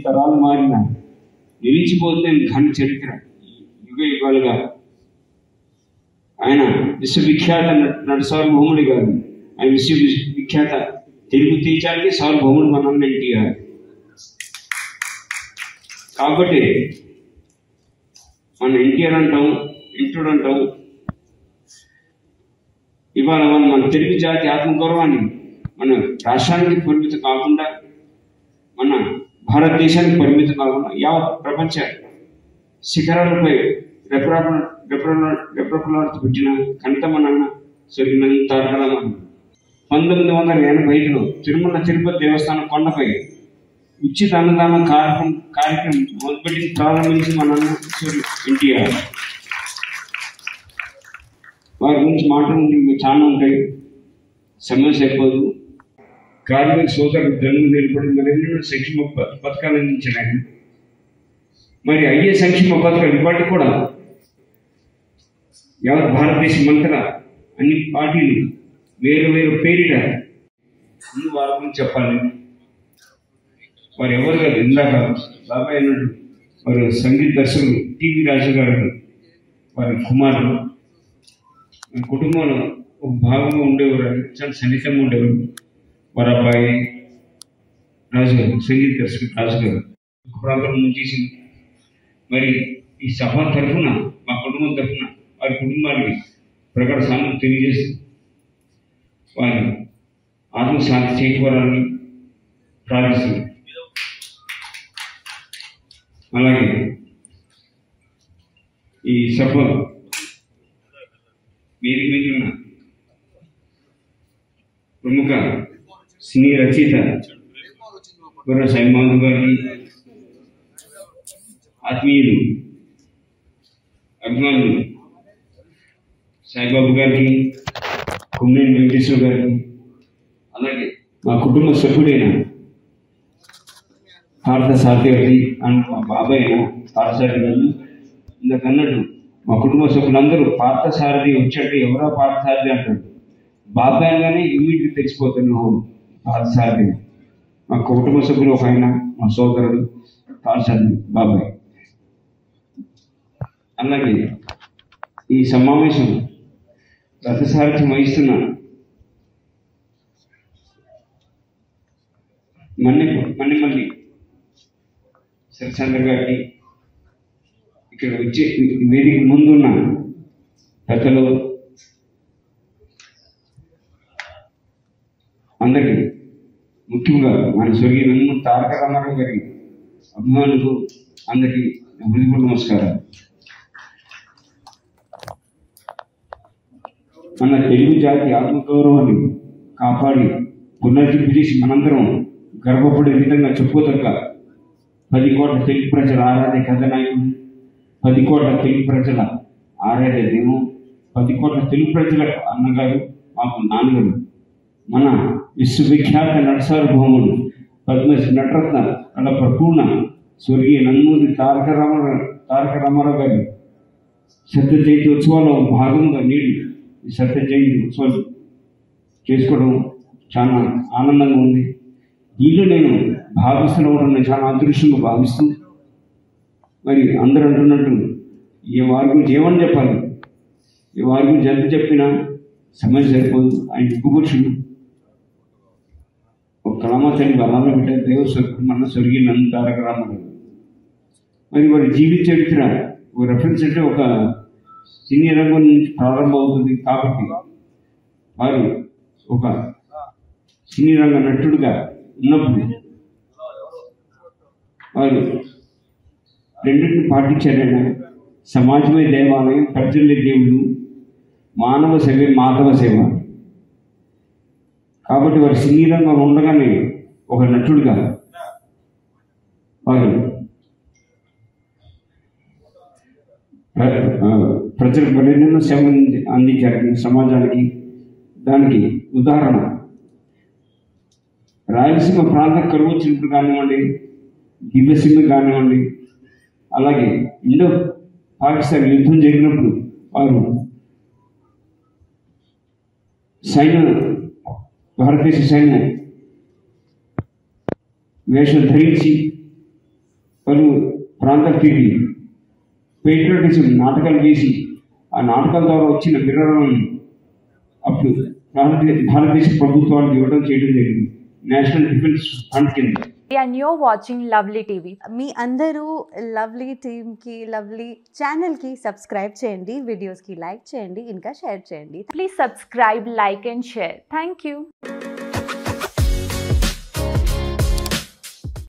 తరాలు మారిన నిలిచిపోతే ఘన చరిత్ర యుగ యుగాలుగా ఆయన విశ్వవిఖ్యాత నట- నట సార్వభౌముడు గారు ఆయన విశ్వ విఖ్యాత తెలుగు తీర్చానికి సార్వభౌముడు మన ఎన్టీఆర్ కాబట్టి మన ఎన్టీఆర్ అంటాం ఇంటుడు అంటాం ఇవాళ మనం మన తెలుగు జాతి ఆత్మగౌరవాన్ని మన రాష్ట్రానికి పరిమితం కాకుండా మన భారతదేశానికి పరిమితం కాకుండా యావత్ ప్రపంచ శిఖరాలపై రెప్రప రెప్రపలాడుతూ పెట్టిన కనత మన సొరిగినంత తారకరామన్ పంతొమ్మిది వందల ఎనభై ఐదులో తిరుమల తిరుపతి దేవస్థానం కొండపై ఉచిత అన్నదాన కార్యక్రమం కార్యక్రమం మొదలుపెట్టి ప్రారంభించి మన అన్న సూర్య ఎన్టీఆర్ వారి గురించి మాట్లాడుకుంటే ఇంకా చాలా ఉంటాయి సమయం సరిపోదు కార్మిక సోదరుడు ధనులు నిలబడి మరెన్నో సంక్షేమ ప- పథకాలు అందించిన ఆయన మరి అయ్యే సంక్షేమ పథకాలు ఇప్పటికి కూడా యావత్ భారతదేశం అంతటా అన్ని పార్టీలు వేరు వేరు పేరిట ముందు వారి గురించి చెప్పాలి వారు ఎవరు కాదు ఇందాక బాబాయ్ అన్నాడు వారు సంగీత దర్శకులు టీవీ రాజు గారు వారి కుమారుడు వారి కుటుంబంలో ఒక భాగంగా ఉండేవారు ఆయన. చాలా సన్నిహితంగా ఉండేవారు వారి అబ్బాయి రాజు గారు సంగీత దర్శకుడు రాజు గారు ఒక ప్రాంతం నుంచి తీసింది మరి ఈ సభ తరఫున మా కుటుంబం తరఫున వారి కుటుంబానికి ప్రకట సామర్థ్యం తెలియజేస్తూ వారి ఆత్మశాంతి చేకూరాలని ప్రార్థిస్తున్నాం అలాగే ఈ సభ వేదిక మీద ఉన్న ప్రముఖ సినీ రచయిత గుర్ర సైమాధు గారికి ఆత్మీయులు అభిమానులు సాయిబాబు గారికి కుమ్మేని వెంకటేశ్వర గారికి అలాగే మా కుటుంబ సభ్యుడైన పార్థ సారథి అండ్ మా బాబాయ్ అయిన పార్థసారథి గారు ఇందాక అన్నట్టు మా కుటుంబ సభ్యులందరూ పార్థసారథి వచ్చాడు ఎవరా పార్థసారథి అంటాడు బాబాయ్ అనగానే ఇమీడియట్ తెలిసిపోతాను నువ్వు పార్థసారథి మా కుటుంబ సభ్యులు ఒక ఆయన మా సోదరుడు పార్థసారథి బాబాయ్ అలాగే ఈ సమావేశం రథసారథ్యం వహిస్తున్న మన్ని మన్నిమల్లి శరచంద్ర గారికి ఇక్కడ వచ్చే వేదిక ముందున్న పెద్దలు అందరికీ ముఖ్యంగా మన స్వర్గీయ నందమూరి తారక రామారావు గారి అభిమానులకు అందరికీ నా హృదయపూర్వక నమస్కారం మన తెలుగు జాతి ఆత్మగౌరవాన్ని కాపాడి పునర్జీవి చేసి మనందరం గర్వపడే విధంగా చెప్పుకోదగ్గ పది కోట్ల తెలుగు ప్రజల ఆరాధ్య కథనాయకుడు పది కోట్ల తెలుగు ప్రజల ఆరాధ్య దేవం పది కోట్ల తెలుగు ప్రజలకు అన్నగారు మాకు నాన్నగారు మన విశ్వవిఖ్యాత నటసార్వభౌముడు పద్మశ్రీ నటరత్న కళ ప్రపూర్ణ స్వర్గీయ నందమూరి తారక రామారావు తారక రామారావు గారి సత్య జయంతి ఉత్సవాల్లో భాగంగా నేడు ఈ సత్య జయంతి ఉత్సవాలు చేసుకోవడం చాలా ఆనందంగా ఉంది దీనిలో నేను భాగస్థులు అవ్వడం నేను చాలా అదృష్టంగా భావిస్తూ మరి అందరూ అంటున్నట్టు ఈ వారి గురించి ఏమని చెప్పాలి ఈ వారి గురించి ఎంత చెప్పినా సమయం సరిపోదు ఆయన యుగపురుషుడు ఒక కళామా తల్లి బలాల్లో పెట్టారు దేవ స్వర్గం మన స్వర్గీయ నంద తారక రామారావు మరి వారి జీవిత చరిత్ర ఒక రెఫరెన్స్ అంటే ఒక సినీ రంగం నుంచి ప్రారంభం అవుతుంది కాబట్టి వారు ఒక సినీ రంగ నటుడుగా ఉన్నప్పుడు వారు రెండింటిని పాటించారు ఆయన సమాజమే దేవాలయం ప్రజలే దేవుడు మానవ సేవ మాధవ సేవ కాబట్టి వారు సినీ రంగంలో ఉండగానే ఒక నటుడుగా వారు ప్ర- ఆ, ప్రజలకు ఎన్నెన్నో సేవలు అంది- అందించారు ఈ సమాజానికి దానికి ఉదాహరణ రాయలసీమ ప్రాంత కరువు వచ్చినప్పుడు కానివ్వండి దివ్యసీమ కానివ్వండి అలాగే ఇండో పాకిస్తాన్ యుద్ధం జరిగినప్పుడు వారు సైన్యం భారతదేశ సైన్యం వేషం ధరించి జనాలకు తిరిగి పేట్రియటిజం నాటకాలు వేసి ఆ నాటకాల ద్వారా వచ్చిన వివరణ అప్పుడు భారతదేశ భారతదేశ ప్రభుత్వానికి ఇవ్వడం చేయడం జరిగింది నేషనల్ డిఫెన్స్ ఫండ్ కింద and you're watching Lovely TV. మీ అందరూ లవ్లీ టీమ్కి లవ్లీ ఛానల్కి సబ్స్క్రైబ్ చేయండి వీడియోస్కి లైక్ చేయండి ఇంకా షేర్ చేయండి Please subscribe, like, and share. Thank you.